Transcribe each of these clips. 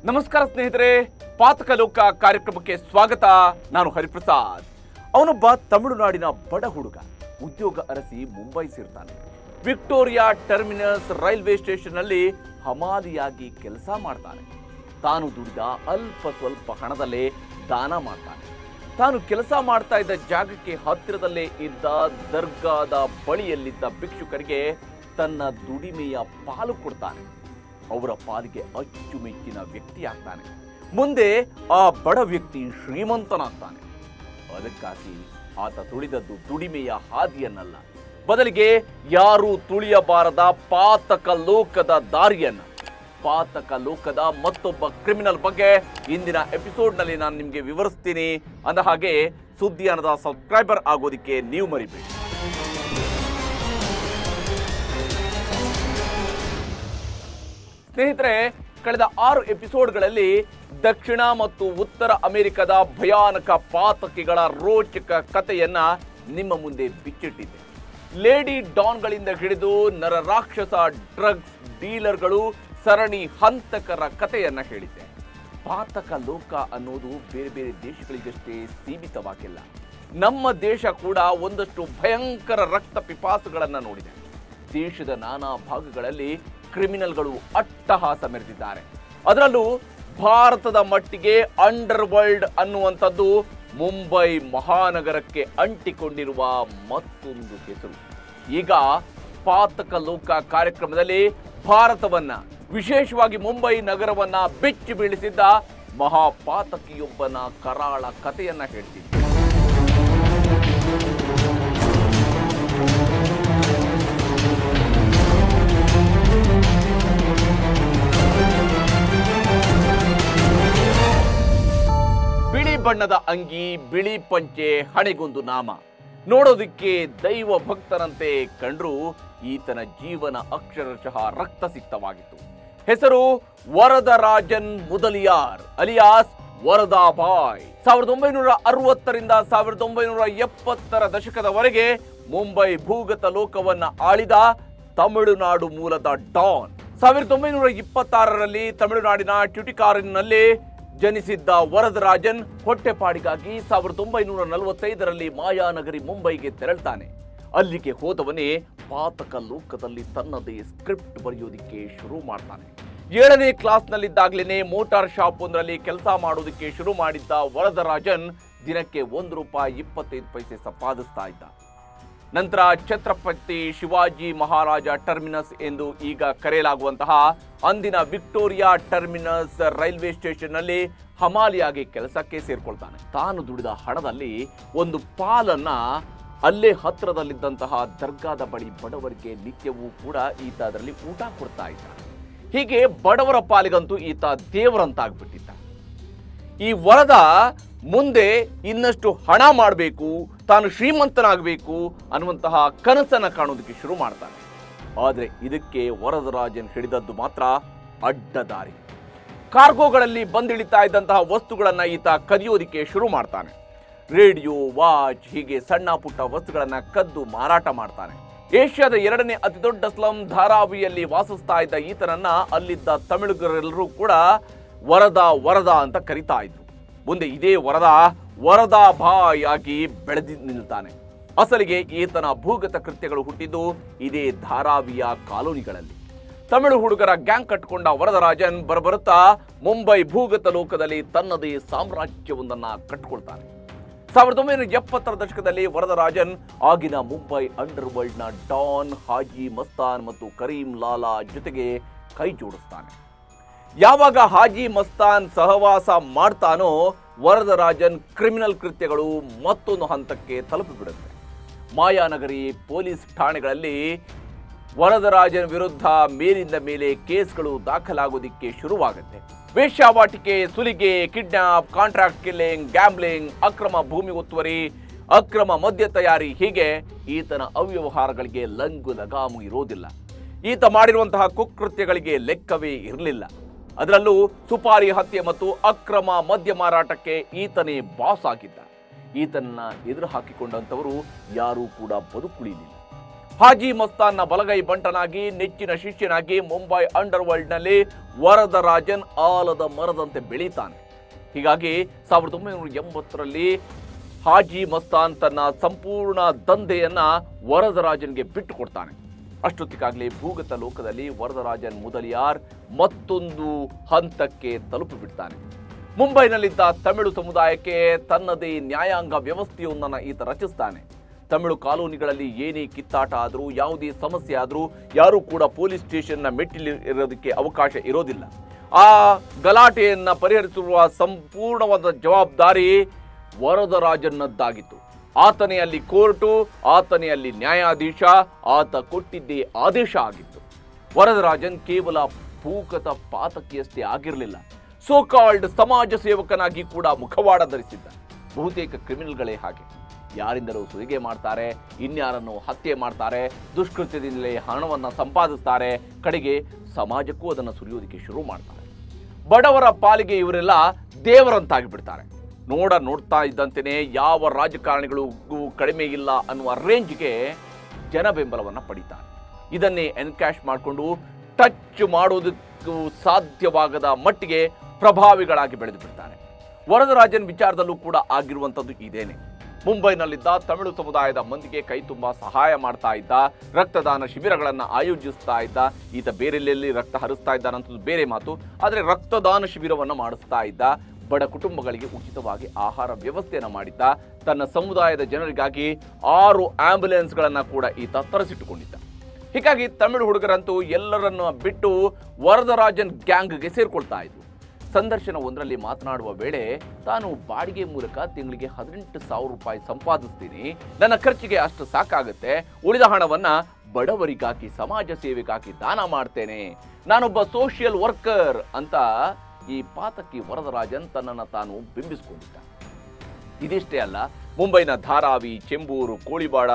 ನಮಸ್ಕಾರ ಸ್ನೇಹಿತರೆ ಪಾತಕ ಲೋಕ ಕಾರ್ಯಕ್ರಮಕ್ಕೆ ಸ್ವಾಗತ ನಾನು ಹರಿಪ್ರಸಾದ್ ಅವನೊಬ್ಬ ತಮಿಳುನಾಡಿನ ಬಡ ಹುಡುಗ ಉದ್ಯೋಗ ಅರಸಿ ಮುಂಬೈ ಸೇರ್ತಾನೆ ವಿಕ್ಟೋರಿಯಾ ಟರ್ಮಿನಸ್ ರೈಲ್ವೆ ಸ್ಟೇಷನ್ನಲ್ಲಿ ಹಮಾಲಿಯಾಗಿ ಕೆಲಸ ಮಾಡ್ತಾನೆ ತಾನು ದುಡಿದ ಅಲ್ಪ ಸ್ವಲ್ಪ ಹಣದಲ್ಲೇ ದಾನ ಮಾಡ್ತಾನೆ ತಾನು ಕೆಲಸ ಮಾಡ್ತಾ ಇದ್ದ ಜಾಗಕ್ಕೆ ಹತ್ತಿರದಲ್ಲೇ ಇದ್ದ ದರ್ಗಾದ ಬಳಿಯಲ್ಲಿದ್ದ ಭಿಕ್ಷುಕರಿಗೆ ತನ್ನ ದುಡಿಮೆಯ ಪಾಲು ಕೊಡ್ತಾನೆ ಅವರ ಪಾಲಿಗೆ ಅಚ್ಚುಮೆಚ್ಚಿನ ವ್ಯಕ್ತಿಯಾಗ್ತಾನೆ ಮುಂದೆ ಆ ಬಡ ವ್ಯಕ್ತಿ ಶ್ರೀಮಂತನಾಗ್ತಾನೆ ಅದಕ್ಕಾಗಿ ಆತ ತುಳಿದದ್ದು ದುಡಿಮೆಯ ಹಾದಿಯನ್ನಲ್ಲ ಬದಲಿಗೆ ಯಾರು ತುಳಿಯಬಾರದ ಪಾತಕ ಲೋಕದ ದಾರಿಯನ್ನ ಪಾತಕ ಲೋಕದ ಮತ್ತೊಬ್ಬ ಕ್ರಿಮಿನಲ್ ಬಗ್ಗೆ ಇಂದಿನ ಎಪಿಸೋಡ್ನಲ್ಲಿ ನಾನು ನಿಮಗೆ ವಿವರಿಸ್ತೀನಿ ಅಂದ ಹಾಗೆ ಸುದ್ದಿಯಾನದ ಸಬ್ಸ್ಕ್ರೈಬರ್ ಆಗೋದಿಕ್ಕೆ ನೀವು ಮರಿಬೇಡಿ ಸ್ನೇಹಿತರೆ ಕಳೆದ ಆರು ಎಪಿಸೋಡ್ಗಳಲ್ಲಿ ದಕ್ಷಿಣ ಮತ್ತು ಉತ್ತರ ಅಮೆರಿಕದ ಭಯಾನಕ ಪಾತಕಿಗಳ ರೋಚಕ ಕಥೆಯನ್ನ ನಿಮ್ಮ ಮುಂದೆ ಬಿಚ್ಚಿಟ್ಟಿದ್ದೆ ಲೇಡಿ ಡಾನ್ಗಳಿಂದ ಹಿಡಿದು ನರರಾಕ್ಷಸ ಡ್ರಗ್ಸ್ ಡೀಲರ್ಗಳು ಸರಣಿ ಹಂತಕರ ಕಥೆಯನ್ನ ಹೇಳಿದ್ದೆ ಪಾತಕ ಲೋಕ ಅನ್ನೋದು ಬೇರೆ ಬೇರೆ ದೇಶಗಳಿಗಷ್ಟೇ ಸೀಮಿತವಾಗಿಲ್ಲ ನಮ್ಮ ದೇಶ ಕೂಡ ಒಂದಷ್ಟು ಭಯಂಕರ ರಕ್ತ ಪಿಪಾಸುಗಳನ್ನ ನೋಡಿದೆ ದೇಶದ ನಾನಾ ಭಾಗಗಳಲ್ಲಿ ಕ್ರಿಮಿನಲ್ಗಳು ಅಟ್ಟಹಾಸ ಮೆರೆದಿದ್ದಾರೆ ಅದರಲ್ಲೂ ಭಾರತದ ಮಟ್ಟಿಗೆ ಅಂಡರ್ ವರ್ಲ್ಡ್ ಅನ್ನುವಂಥದ್ದು ಮುಂಬೈ ಮಹಾನಗರಕ್ಕೆ ಅಂಟಿಕೊಂಡಿರುವ ಮತ್ತೊಂದು ಹೆಸರು ಈಗ ಪಾತಕ ಲೋಕ ಕಾರ್ಯಕ್ರಮದಲ್ಲಿ ಭಾರತವನ್ನ ವಿಶೇಷವಾಗಿ ಮುಂಬೈ ನಗರವನ್ನ ಬೆಚ್ಚಿ ಬೀಳಿಸಿದ್ದ ಮಹಾಪಾತಕಿಯೊಬ್ಬನ ಕರಾಳ ಕಥೆಯನ್ನ ಹೇಳ್ತೀನಿ ಬಿಳಿ ಬಣ್ಣದ ಅಂಗಿ ಬಿಳಿ ಪಂಚೆ ಹಣೆಗೊಂದು ನಾಮ ನೋಡೋದಿಕ್ಕೆ ದೈವ ಭಕ್ತರಂತೆ ಕಂಡ್ರು ಈತನ ಜೀವನ ಅಕ್ಷರಶಃ ರಕ್ತಸಿಕ್ತವಾಗಿತ್ತು ಹೆಸರು ವರದರಾಜನ್ ಮುದಲಿಯಾರ್ ಅಲಿಯಾಸ್ ವರದಾಬಾಯ್ ಸಾವಿರದ ಒಂಬೈನೂರ ಅರವತ್ತರಿಂದ ಸಾವಿರದ ಒಂಬೈನೂರ ಎಪ್ಪತ್ತರ ದಶಕದವರೆಗೆ ಮುಂಬೈ ಭೂಗತ ಲೋಕವನ್ನ ಆಳಿದ ತಮಿಳುನಾಡು ಮೂಲದ ಡಾನ್ ಸಾವಿರದ ಒಂಬೈನೂರ ಇಪ್ಪತ್ತಾರರಲ್ಲಿ ತಮಿಳುನಾಡಿನ ಟ್ಯುಟಿಕಾರಿನಲ್ಲಿ ಜನಿಸಿದ್ದ ವರದರಾಜನ್ ಹೊಟ್ಟೆಪಾಡಿಗಾಗಿ ಸಾವಿರದ ಒಂಬೈನೂರ ನಲವತ್ತೈದರಲ್ಲಿ ಮಾಯಾನಗರಿ ಮುಂಬೈಗೆ ತೆರಳ್ತಾನೆ ಅಲ್ಲಿಗೆ ಹೋದವನೇ ಪಾತಕ ಲೋಕದಲ್ಲಿ ತನ್ನದೇ ಸ್ಕ್ರಿಪ್ಟ್ ಬರೆಯೋದಿಕ್ಕೆ ಶುರು ಮಾಡ್ತಾನೆ ಏಳನೇ ಕ್ಲಾಸ್ನಲ್ಲಿದ್ದಾಗಲೇ ಮೋಟಾರ್ ಶಾಪ್ ಒಂದರಲ್ಲಿ ಕೆಲಸ ಮಾಡೋದಕ್ಕೆ ಶುರು ಮಾಡಿದ್ದ ವರದರಾಜನ್ ದಿನಕ್ಕೆ ಒಂದು ರೂಪಾಯಿ ಇಪ್ಪತ್ತೈದು ಪೈಸೆ ಸಂಪಾದಿಸ್ತಾ ಇದ್ದ ನಂತರ ಛತ್ರಪತಿ ಶಿವಾಜಿ ಮಹಾರಾಜ ಟರ್ಮಿನಸ್ ಎಂದು ಈಗ ಕರೆಯಲಾಗುವಂತಹ ಅಂದಿನ ವಿಕ್ಟೋರಿಯಾ ಟರ್ಮಿನಸ್ ರೈಲ್ವೆ ಸ್ಟೇಷನ್ನಲ್ಲಿ ಹಮಾಲಿಯಾಗಿ ಕೆಲಸಕ್ಕೆ ಸೇರ್ಕೊಳ್ತಾನೆ ತಾನು ದುಡಿದ ಹಣದಲ್ಲಿ ಒಂದು ಪಾಲನ್ನ ಅಲ್ಲೇ ಹತ್ತಿರದಲ್ಲಿದ್ದಂತಹ ದರ್ಗಾದ ಬಳಿ ಬಡವರಿಗೆ ನಿತ್ಯವೂ ಕೂಡ ಈತ ಅದರಲ್ಲಿ ಊಟ ಕೊಡ್ತಾ ಇದ್ದ ಹೀಗೆ ಬಡವರ ಪಾಲಿಗಂತೂ ಈತ ದೇವರಂತಾಗ್ಬಿಟ್ಟಿದ್ದ ಈ ವರದ ಮುಂದೆ ಇನ್ನಷ್ಟು ಹಣ ಮಾಡಬೇಕು ತಾನು ಶ್ರೀಮಂತನಾಗಬೇಕು ಅನ್ನುವಂತಹ ಕನಸನ್ನ ಕಾಣೋದಕ್ಕೆ ಶುರು ಮಾಡ್ತಾನೆ ಆದರೆ ಇದಕ್ಕೆ ವರದರಾಜನ್ ಹಿಡಿದದ್ದು ಮಾತ್ರ ಅಡ್ಡದಾರಿ ಕಾರ್ಗೋಗಳಲ್ಲಿ ಬಂದಿಳಿತಾ ಇದ್ದಂತಹ ವಸ್ತುಗಳನ್ನ ಈತ ಕದಿಯೋದಿಕ್ಕೆ ಶುರು ಮಾಡ್ತಾನೆ ರೇಡಿಯೋ ವಾಚ್ ಹೀಗೆ ಸಣ್ಣ ಪುಟ್ಟ ವಸ್ತುಗಳನ್ನ ಕದ್ದು ಮಾರಾಟ ಮಾಡ್ತಾನೆ ಏಷ್ಯಾದ ಎರಡನೇ ಅತಿ ದೊಡ್ಡ ಸ್ಲಂ ಧಾರಾವಿಯಲ್ಲಿ ವಾಸಿಸ್ತಾ ಇದ್ದ ಈತನನ್ನ ಅಲ್ಲಿದ್ದ ತಮಿಳುಗರೆಲ್ಲರೂ ಕೂಡ ವರದ ವರದ ಅಂತ ಕರಿತಾ ಇದ್ರು ಮುಂದೆ ಇದೇ ವರದ ವರದಾ ಬಾಯ್ ಆಗಿ ಬೆಳೆದಿ ನಿಲ್ತಾನೆ ಅಸಲಿಗೆ ಈತನ ಭೂಗತ ಕೃತ್ಯಗಳು ಹುಟ್ಟಿದ್ದು ಇದೇ ಧಾರಾವಿಯ ಕಾಲೋನಿಗಳಲ್ಲಿ ತಮಿಳು ಹುಡುಗರ ಗ್ಯಾಂಗ್ ಕಟ್ಟಿಕೊಂಡ ವರದರಾಜನ್ ಬರಬರುತ್ತಾ ಮುಂಬೈ ಭೂಗತ ಲೋಕದಲ್ಲಿ ತನ್ನದೇ ಸಾಮ್ರಾಜ್ಯವೊಂದನ್ನ ಕಟ್ಟಿಕೊಳ್ತಾನೆ ಸಾವಿರದ ಒಂಬೈನೂರ ಎಪ್ಪತ್ತರ ದಶಕದಲ್ಲಿ ವರದರಾಜನ್ ಆಗಿನ ಮುಂಬೈ ಅಂಡರ್ ವರ್ಲ್ಡ್ನ ಡಾನ್ ಹಾಜಿ ಮಸ್ತಾನ್ ಮತ್ತು ಕರೀಂ ಲಾಲಾ ಜೊತೆಗೆ ಕೈ ಜೋಡಿಸ್ತಾನೆ ಯಾವಾಗ ಹಾಜಿ ಮಸ್ತಾನ್ ಸಹವಾಸ ಮಾಡ್ತಾನೋ ವರದರಾಜನ್ ಕ್ರಿಮಿನಲ್ ಕೃತ್ಯಗಳು ಮತ್ತೊಂದು ಹಂತಕ್ಕೆ ತಲುಪಿಬಿಡುತ್ತೆ ಮಾಯಾನಗರಿ ಪೊಲೀಸ್ ಠಾಣೆಗಳಲ್ಲಿ ವರದರಾಜನ್ ವಿರುದ್ಧ ಮೇಲಿಂದ ಮೇಲೆ ಕೇಸ್ಗಳು ದಾಖಲಾಗೋದಿಕ್ಕೆ ಶುರುವಾಗುತ್ತೆ ವೇಶ್ಯಾವಾಟಿಕೆ ಸುಲಿಗೆ ಕಿಡ್ನಾಪ್ ಕಾಂಟ್ರಾಕ್ಟ್ ಕಿಲ್ಲಿಂಗ್ ಗ್ಯಾಮ್ಲಿಂಗ್ ಅಕ್ರಮ ಭೂಮಿ ಒತ್ತುವರಿ ಅಕ್ರಮ ಮದ್ಯ ತಯಾರಿ ಹೀಗೆ ಈತನ ಅವ್ಯವಹಾರಗಳಿಗೆ ಲಂಗು ಲಗಾಮು ಇರೋದಿಲ್ಲ ಈತ ಮಾಡಿರುವಂತಹ ಕುಕೃತ್ಯಗಳಿಗೆ ಲೆಕ್ಕವೇ ಇರಲಿಲ್ಲ ಅದರಲ್ಲೂ ಸುಪಾರಿ ಹತ್ಯೆ ಮತ್ತು ಅಕ್ರಮ ಮದ್ಯ ಮಾರಾಟಕ್ಕೆ ಈತನೇ ಬಾಸ್ ಆಗಿದ್ದ ಈತನನ್ನ ಎದುರು ಹಾಕಿಕೊಂಡಂಥವರು ಯಾರೂ ಕೂಡ ಬದುಕುಳಿಲಿಲ್ಲ ಹಾಜಿ ಮಸ್ತಾನ್ನ ಬಲಗೈ ಬಂಟನಾಗಿ ನೆಚ್ಚಿನ ಶಿಷ್ಯನಾಗಿ ಮುಂಬೈ ಅಂಡರ್ ವರ್ಲ್ಡ್ನಲ್ಲಿ ವರದರಾಜನ್ ಆಲದ ಮರದಂತೆ ಬೆಳೀತಾನೆ ಹೀಗಾಗಿ ಸಾವಿರದ ಒಂಬೈನೂರ ಎಂಬತ್ತರಲ್ಲಿ ಹಾಜಿ ಮಸ್ತಾನ್ ತನ್ನ ಸಂಪೂರ್ಣ ದಂಧೆಯನ್ನ ವರದರಾಜನ್ಗೆ ಬಿಟ್ಟು ಕೊಡ್ತಾನೆ ಅಷ್ಟೊತ್ತಿಗಾಗಲೇ ಭೂಗತ ಲೋಕದಲ್ಲಿ ವರದರಾಜನ್ ಮುದಲಿಯಾರ್ ಮತ್ತೊಂದು ಹಂತಕ್ಕೆ ತಲುಪಿ ಬಿಡ್ತಾನೆ ಮುಂಬೈನಲ್ಲಿದ್ದ ತಮಿಳು ಸಮುದಾಯಕ್ಕೆ ತನ್ನದೇ ನ್ಯಾಯಾಂಗ ವ್ಯವಸ್ಥೆಯೊಂದನ್ನು ಈತ ರಚಿಸ್ತಾನೆ ತಮಿಳು ಕಾಲೋನಿಗಳಲ್ಲಿ ಏನೇ ಕಿತ್ತಾಟ ಆದರೂ ಯಾವುದೇ ಸಮಸ್ಯೆ ಆದರೂ ಯಾರೂ ಕೂಡ ಪೊಲೀಸ್ ಸ್ಟೇಷನ್ನ ಮೆಟ್ಟಿಲಿ ಇರೋದಕ್ಕೆ ಅವಕಾಶ ಇರೋದಿಲ್ಲ ಆ ಗಲಾಟೆಯನ್ನ ಪರಿಹರಿಸುವ ಸಂಪೂರ್ಣವಾದ ಜವಾಬ್ದಾರಿ ವರದರಾಜನ್ನದ್ದಾಗಿತ್ತು ಆತನೇ ಅಲ್ಲಿ ಕೋರ್ಟು ಆತನೇ ಅಲ್ಲಿ ನ್ಯಾಯಾಧೀಶ ಆತ ಕೊಟ್ಟಿದ್ದೇ ಆದೇಶ ಆಗಿತ್ತು ವರದರಾಜನ್ ಕೇವಲ ಭೂಕತ ಪಾತಕಿಯಷ್ಟೇ ಆಗಿರಲಿಲ್ಲ ಸೋಕಾಲ್ಡ್ ಸಮಾಜ ಸೇವಕನಾಗಿ ಕೂಡ ಮುಖವಾಡ ಧರಿಸಿದ್ದ ಬಹುತೇಕ ಕ್ರಿಮಿನಲ್ಗಳೇ ಹಾಗೆ ಯಾರಿಂದಲೂ ಸುಲಿಗೆ ಮಾಡ್ತಾರೆ ಇನ್ಯಾರನ್ನು ಹತ್ಯೆ ಮಾಡ್ತಾರೆ ದುಷ್ಕೃತ್ಯದಿಂದಲೇ ಹಣವನ್ನು ಸಂಪಾದಿಸ್ತಾರೆ ಕಡೆಗೆ ಸಮಾಜಕ್ಕೂ ಅದನ್ನು ಸುರಿಯೋದಕ್ಕೆ ಶುರು ಮಾಡ್ತಾರೆ ಬಡವರ ಪಾಲಿಗೆ ಇವರೆಲ್ಲ ದೇವರಂತಾಗಿ ಬಿಡ್ತಾರೆ ನೋಡ ನೋಡ್ತಾ ಇದ್ದಂತೆಯೇ ಯಾವ ರಾಜಕಾರಣಿಗಳಿಗೂ ಕಡಿಮೆ ಇಲ್ಲ ಅನ್ನುವ ರೇಂಜ್ಗೆ ಜನ ಬೆಂಬಲವನ್ನು ಪಡಿತಾರೆ ಇದನ್ನೇ ಎನ್ಕ್ಯಾಶ್ ಮಾಡಿಕೊಂಡು ಟಚ್ ಮಾಡೋದಕ್ಕೂ ಸಾಧ್ಯವಾಗದ ಮಟ್ಟಿಗೆ ಪ್ರಭಾವಿಗಳಾಗಿ ಬೆಳೆದು ಬಿಡ್ತಾರೆ ವರದರಾಜನ್ ವಿಚಾರದಲ್ಲೂ ಕೂಡ ಆಗಿರುವಂಥದ್ದು ಇದೇನೆ ಮುಂಬೈನಲ್ಲಿದ್ದ ತಮಿಳು ಸಮುದಾಯದ ಮಂದಿಗೆ ಕೈ ತುಂಬ ಸಹಾಯ ಮಾಡ್ತಾ ಇದ್ದ ರಕ್ತದಾನ ಶಿಬಿರಗಳನ್ನು ಆಯೋಜಿಸ್ತಾ ಇದ್ದ ಈತ ಬೇರೆಲ್ಲೆಲ್ಲಿ ರಕ್ತ ಹರಿಸ್ತಾ ಇದ್ದಾನಂತದ್ದು ಬೇರೆ ಮಾತು ಆದರೆ ರಕ್ತದಾನ ಶಿಬಿರವನ್ನು ಮಾಡಿಸ್ತಾ ಇದ್ದ ಬಡ ಕುಟುಂಬಗಳಿಗೆ ಉಚಿತವಾಗಿ ಆಹಾರ ವ್ಯವಸ್ಥೆಯನ್ನು ಮಾಡಿದ್ದ ತನ್ನ ಸಮುದಾಯದ ಜನರಿಗಾಗಿ ಆರು ಆಂಬ್ಯುಲೆನ್ಸ್ಗಳನ್ನು ಕೂಡ ಈತ ತರಿಸಿಟ್ಟುಕೊಂಡಿದ್ದ ಹೀಗಾಗಿ ತಮಿಳು ಹುಡುಗರಂತೂ ಎಲ್ಲರನ್ನು ಬಿಟ್ಟು ವರದರಾಜನ್ ಗ್ಯಾಂಗ್ಗೆ ಸೇರ್ಕೊಳ್ತಾ ಇದ್ರು ಸಂದರ್ಶನ ಒಂದರಲ್ಲಿ ಮಾತನಾಡುವ ವೇಳೆ ತಾನು ಬಾಡಿಗೆ ಮೂಲಕ ತಿಂಗಳಿಗೆ ಹದಿನೆಂಟು ಸಾವಿರ ರೂಪಾಯಿ ಸಂಪಾದಿಸ್ತೀನಿ ನನ್ನ ಖರ್ಚಿಗೆ ಅಷ್ಟು ಸಾಕಾಗುತ್ತೆ ಉಳಿದ ಹಣವನ್ನ ಬಡವರಿಗಾಗಿ ಸಮಾಜ ಸೇವೆಗಾಗಿ ದಾನ ಮಾಡ್ತೇನೆ ನಾನೊಬ್ಬ ಸೋಷಿಯಲ್ ವರ್ಕರ್ ಅಂತ ಈ ಪಾತಕಿ ವರದರಾಜನ್ ತನ್ನನ್ನು ತಾನು ಬಿಂಬಿಸಿಕೊಂಡಿದ್ದ ಇದಿಷ್ಟೇ ಅಲ್ಲ ಮುಂಬೈನ ಧಾರಾವಿ ಚೆಂಬೂರು ಕೋಳಿವಾಡ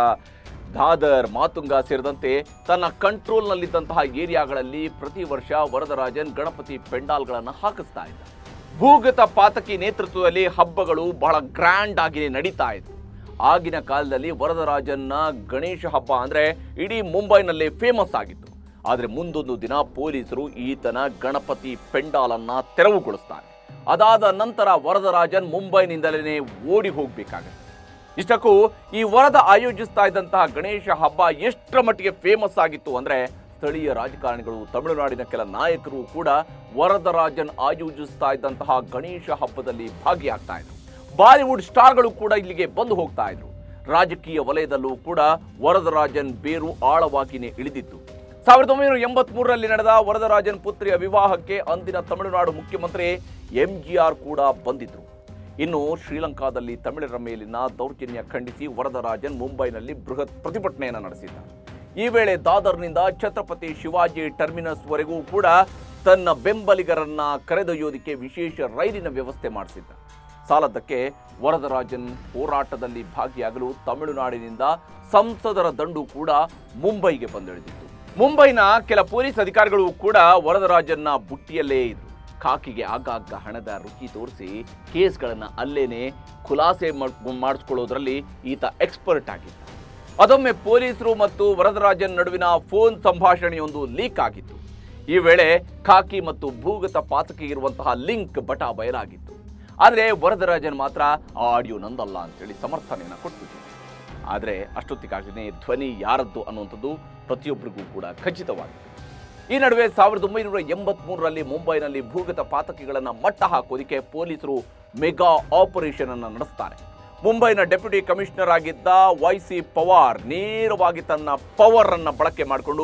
ದಾದರ್ ಮಾತುಂಗ ಸೇರಿದಂತೆ ತನ್ನ ಕಂಟ್ರೋಲ್ನಲ್ಲಿದ್ದಂತಹ ಏರಿಯಾಗಳಲ್ಲಿ ಪ್ರತಿ ವರ್ಷ ವರದರಾಜನ್ ಗಣಪತಿ ಪೆಂಡಾಲ್ಗಳನ್ನು ಹಾಕಿಸ್ತಾ ಇದ್ದ ಭೂಗತ ಪಾತಕಿ ನೇತೃತ್ವದಲ್ಲಿ ಹಬ್ಬಗಳು ಬಹಳ ಗ್ರ್ಯಾಂಡ್ ಆಗಿ ನಡೀತಾ ಇದ್ವು ಆಗಿನ ಕಾಲದಲ್ಲಿ ವರದರಾಜನ್ನ ಗಣೇಶ ಹಬ್ಬ ಅಂದ್ರೆ ಇಡೀ ಮುಂಬೈನಲ್ಲಿ ಫೇಮಸ್ ಆಗಿತ್ತು ಆದರೆ ಮುಂದೊಂದು ದಿನ ಪೊಲೀಸರು ಈತನ ಗಣಪತಿ ಪೆಂಡಾಲನ್ನ ತೆರವುಗೊಳಿಸ್ತಾರೆ ಅದಾದ ನಂತರ ವರದರಾಜನ್ ಮುಂಬೈನಿಂದಲೇ ಓಡಿ ಹೋಗ್ಬೇಕಾಗತ್ತೆ ಇಷ್ಟಕ್ಕೂ ಈ ವರದ ಆಯೋಜಿಸ್ತಾ ಇದ್ದಂತಹ ಗಣೇಶ ಹಬ್ಬ ಎಷ್ಟರ ಮಟ್ಟಿಗೆ ಫೇಮಸ್ ಆಗಿತ್ತು ಅಂದ್ರೆ ಸ್ಥಳೀಯ ರಾಜಕಾರಣಿಗಳು ತಮಿಳುನಾಡಿನ ಕೆಲ ನಾಯಕರು ಕೂಡ ವರದರಾಜನ್ ಆಯೋಜಿಸ್ತಾ ಇದ್ದಂತಹ ಗಣೇಶ ಹಬ್ಬದಲ್ಲಿ ಭಾಗಿಯಾಗ್ತಾ ಇದ್ರು ಬಾಲಿವುಡ್ ಸ್ಟಾರ್ಗಳು ಕೂಡ ಇಲ್ಲಿಗೆ ಬಂದು ಹೋಗ್ತಾ ಇದ್ರು ರಾಜಕೀಯ ವಲಯದಲ್ಲೂ ಕೂಡ ವರದರಾಜನ್ ಬೇರು ಆಳವಾಗಿನೇ ಇಳಿದಿತ್ತು ಸಾವಿರದ ಒಂಬೈನೂರ ಎಂಬತ್ತ್ ಮೂರರಲ್ಲಿ ನಡೆದ ವರದರಾಜನ್ ಪುತ್ರಿಯ ವಿವಾಹಕ್ಕೆ ಅಂದಿನ ತಮಿಳುನಾಡು ಮುಖ್ಯಮಂತ್ರಿ ಎಂಜಿಆರ್ ಕೂಡ ಬಂದಿದ್ರು ಇನ್ನು ಶ್ರೀಲಂಕಾದಲ್ಲಿ ತಮಿಳರ ಮೇಲಿನ ದೌರ್ಜನ್ಯ ಖಂಡಿಸಿ ವರದರಾಜನ್ ಮುಂಬೈನಲ್ಲಿ ಬೃಹತ್ ಪ್ರತಿಭಟನೆಯನ್ನು ನಡೆಸಿದ್ದ ಈ ವೇಳೆ ದಾದರ್ನಿಂದ ಛತ್ರಪತಿ ಶಿವಾಜಿ ಟರ್ಮಿನಸ್ವರೆಗೂ ಕೂಡ ತನ್ನ ಬೆಂಬಲಿಗರನ್ನ ಕರೆದೊಯ್ಯೋದಕ್ಕೆ ವಿಶೇಷ ರೈಲಿನ ವ್ಯವಸ್ಥೆ ಮಾಡಿಸಿದ್ದ ಸಾಲದ್ದಕ್ಕೆ ವರದರಾಜನ್ ಹೋರಾಟದಲ್ಲಿ ಭಾಗಿಯಾಗಲು ತಮಿಳುನಾಡಿನಿಂದ ಸಂಸದರ ದಂಡು ಕೂಡ ಮುಂಬೈಗೆ ಬಂದಿಳಿದಿತ್ತು ಮುಂಬೈನ ಕೆಲ ಪೊಲೀಸ್ ಅಧಿಕಾರಿಗಳು ಕೂಡ ವರದರಾಜನ್ನ ಬುಟ್ಟಿಯಲ್ಲೇ ಇದ್ರು ಖಾಕಿಗೆ ಆಗಾಗ ಹಣದ ರುಚಿ ತೋರಿಸಿ ಕೇಸ್ಗಳನ್ನು ಅಲ್ಲೇನೆ ಖುಲಾಸೆ ಮಾಡಿಸ್ಕೊಳ್ಳೋದ್ರಲ್ಲಿ ಈತ ಎಕ್ಸ್ಪರ್ಟ್ ಆಗಿದ್ದ ಅದೊಮ್ಮೆ ಪೊಲೀಸರು ಮತ್ತು ವರದರಾಜನ್ ನಡುವಿನ ಫೋನ್ ಸಂಭಾಷಣೆಯೊಂದು ಲೀಕ್ ಆಗಿತ್ತು ಈ ವೇಳೆ ಖಾಕಿ ಮತ್ತು ಭೂಗತ ಪಾತಕಿಗೆ ಇರುವಂತಹ ಲಿಂಕ್ ಬಟ ಬಯಲಾಗಿತ್ತು ಆದರೆ ವರದರಾಜನ್ ಮಾತ್ರ ಆ ಆಡಿಯೋ ನಂದಲ್ಲ ಅಂತೇಳಿ ಸಮರ್ಥನೆಯನ್ನು ಕೊಟ್ಬಿಟ್ಟು ಆದರೆ ಅಷ್ಟೊತ್ತಿಗಾಗಲೇ ಧ್ವನಿ ಯಾರದ್ದು ಅನ್ನುವಂಥದ್ದು ಪ್ರತಿಯೊಬ್ಬರಿಗೂ ಕೂಡ ಖಚಿತವಾಗಿತ್ತು ಈ ನಡುವೆ ಸಾವಿರದ ಒಂಬೈನೂರ ಎಂಬತ್ಮೂರರಲ್ಲಿ ಮುಂಬೈನಲ್ಲಿ ಭೂಗತ ಪಾತಕಿಗಳನ್ನು ಮಟ್ಟ ಹಾಕೋದಕ್ಕೆ ಪೊಲೀಸರು ಮೆಗಾ ಆಪರೇಷನ್ ಅನ್ನು ನಡೆಸ್ತಾರೆ ಮುಂಬೈನ ಡೆಪ್ಯೂಟಿ ಕಮಿಷನರ್ ಆಗಿದ್ದ ವೈ ಸಿ ಪವಾರ್ ನೇರವಾಗಿ ತನ್ನ ಪವರ್ ಅನ್ನ ಬಳಕೆ ಮಾಡಿಕೊಂಡು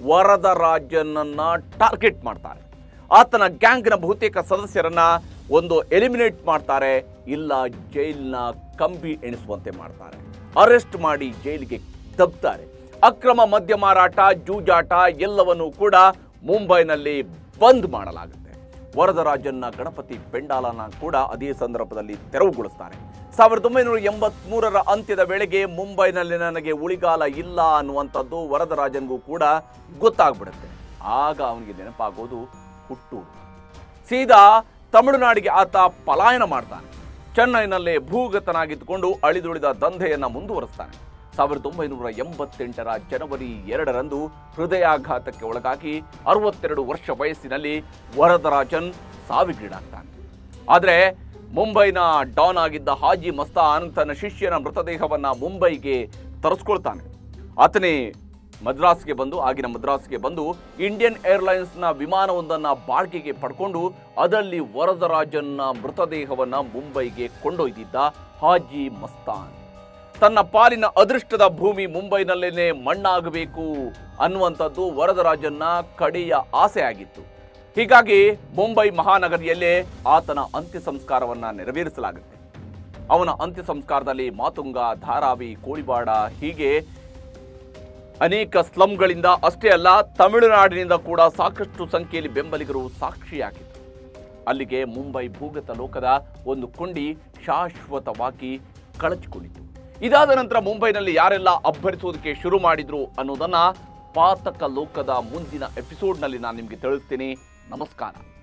ವರದರಾಜನನ್ನ ಟಾರ್ಗೆಟ್ ಮಾಡ್ತಾರೆ ಆತನ ಗ್ಯಾಂಗ್ನ ಬಹುತೇಕ ಸದಸ್ಯರನ್ನ ಒಂದು ಎಲಿಮಿನೇಟ್ ಮಾಡ್ತಾರೆ ಇಲ್ಲ ಜೈಲ್ನ ಕಂಬಿ ಎಣಿಸುವಂತೆ ಮಾಡ್ತಾರೆ ಅರೆಸ್ಟ್ ಮಾಡಿ ಜೈಲಿಗೆ ದಬ್ತಾರೆ ಅಕ್ರಮ ಮದ್ಯ ಮಾರಾಟ ಜೂಜಾಟ ಎಲ್ಲವನ್ನೂ ಕೂಡ ಮುಂಬೈನಲ್ಲಿ ಬಂದ್ ಮಾಡಲಾಗುತ್ತೆ ವರದರಾಜನ್ನ ಗಣಪತಿ ಪೆಂಡಾಲನ ಕೂಡ ಅದೇ ಸಂದರ್ಭದಲ್ಲಿ ತೆರವುಗೊಳಿಸ್ತಾರೆ ಸಾವಿರದ ಒಂಬೈನೂರ ಎಂಬತ್ತ್ ಮೂರರ ಅಂತ್ಯದ ವೇಳೆಗೆ ಮುಂಬೈನಲ್ಲಿ ನನಗೆ ಉಳಿಗಾಲ ಇಲ್ಲ ಅನ್ನುವಂಥದ್ದು ವರದರಾಜನ್ಗೂ ಕೂಡ ಗೊತ್ತಾಗ್ಬಿಡುತ್ತೆ ಆಗ ಅವನಿಗೆ ನೆನಪಾಗೋದು ಹುಟ್ಟೂರು ಸೀದಾ ತಮಿಳುನಾಡಿಗೆ ಆತ ಪಲಾಯನ ಮಾಡ್ತಾನೆ ಚೆನ್ನೈನಲ್ಲೇ ಭೂಗತನಾಗಿದ್ದುಕೊಂಡು ಅಳಿದುಳಿದ ದಂಧೆಯನ್ನ ಮುಂದುವರಿಸ್ತಾನೆ ಸಾವಿರದ ಒಂಬೈನೂರ ಎಂಬತ್ತೆಂಟರ ಜನವರಿ ಎರಡರಂದು ಹೃದಯಾಘಾತಕ್ಕೆ ಒಳಗಾಗಿ ಅರವತ್ತೆರಡು ವರ್ಷ ವಯಸ್ಸಿನಲ್ಲಿ ವರದರಾಜನ್ ಸಾವಿಗೀಡಾಗ್ತಾನೆ ಆದರೆ ಮುಂಬೈನ ಡಾನ್ ಆಗಿದ್ದ ಹಾಜಿ ಮಸ್ತಾನ್ ತನ್ನ ಶಿಷ್ಯನ ಮೃತದೇಹವನ್ನ ಮುಂಬೈಗೆ ತರಿಸ್ಕೊಳ್ತಾನೆ ಆತನೇ ಮದ್ರಾಸ್ಗೆ ಬಂದು ಆಗಿನ ಮದ್ರಾಸ್ಗೆ ಬಂದು ಇಂಡಿಯನ್ ಏರ್ಲೈನ್ಸ್ನ ವಿಮಾನವೊಂದನ್ನು ಬಾಳ್ಗೆಗೆ ಪಡ್ಕೊಂಡು ಅದರಲ್ಲಿ ವರದರಾಜನ್ನ ಮೃತದೇಹವನ್ನ ಮುಂಬೈಗೆ ಕೊಂಡೊಯ್ದಿದ್ದ ಹಾಜಿ ಮಸ್ತಾನ್ ತನ್ನ ಪಾಲಿನ ಅದೃಷ್ಟದ ಭೂಮಿ ಮುಂಬೈನಲ್ಲೇನೆ ಮಣ್ಣಾಗಬೇಕು ಅನ್ನುವಂಥದ್ದು ವರದರಾಜನ್ನ ಕಡೆಯ ಆಸೆ ಆಗಿತ್ತು ಹೀಗಾಗಿ ಮುಂಬೈ ಮಹಾನಗರಿಯಲ್ಲೇ ಆತನ ಅಂತ್ಯ ಸಂಸ್ಕಾರವನ್ನ ನೆರವೇರಿಸಲಾಗುತ್ತೆ ಅವನ ಅಂತ್ಯ ಸಂಸ್ಕಾರದಲ್ಲಿ ಮಾತುಂಗ ಧಾರಾವಿ ಕೋಳಿವಾಡ ಹೀಗೆ ಅನೇಕ ಸ್ಲಂಗಳಿಂದ ಅಷ್ಟೇ ಅಲ್ಲ ತಮಿಳುನಾಡಿನಿಂದ ಕೂಡ ಸಾಕಷ್ಟು ಸಂಖ್ಯೆಯಲ್ಲಿ ಬೆಂಬಲಿಗರು ಸಾಕ್ಷಿಯಾಗಿದ್ದರು ಅಲ್ಲಿಗೆ ಮುಂಬೈ ಭೂಗತ ಲೋಕದ ಒಂದು ಕೊಂಡಿ ಶಾಶ್ವತವಾಗಿ ಕಳಚಿಕೊಂಡಿತು ಇದಾದ ನಂತರ ಮುಂಬೈನಲ್ಲಿ ಯಾರೆಲ್ಲ ಅಬ್ಬರಿಸೋದಕ್ಕೆ ಶುರು ಮಾಡಿದ್ರು ಅನ್ನೋದನ್ನ ಪಾತಕ ಲೋಕದ ಮುಂದಿನ ಎಪಿಸೋಡ್ನಲ್ಲಿ ನಾನು ನಿಮಗೆ ತಿಳಿಸ್ತೀನಿ ನಮಸ್ಕಾರ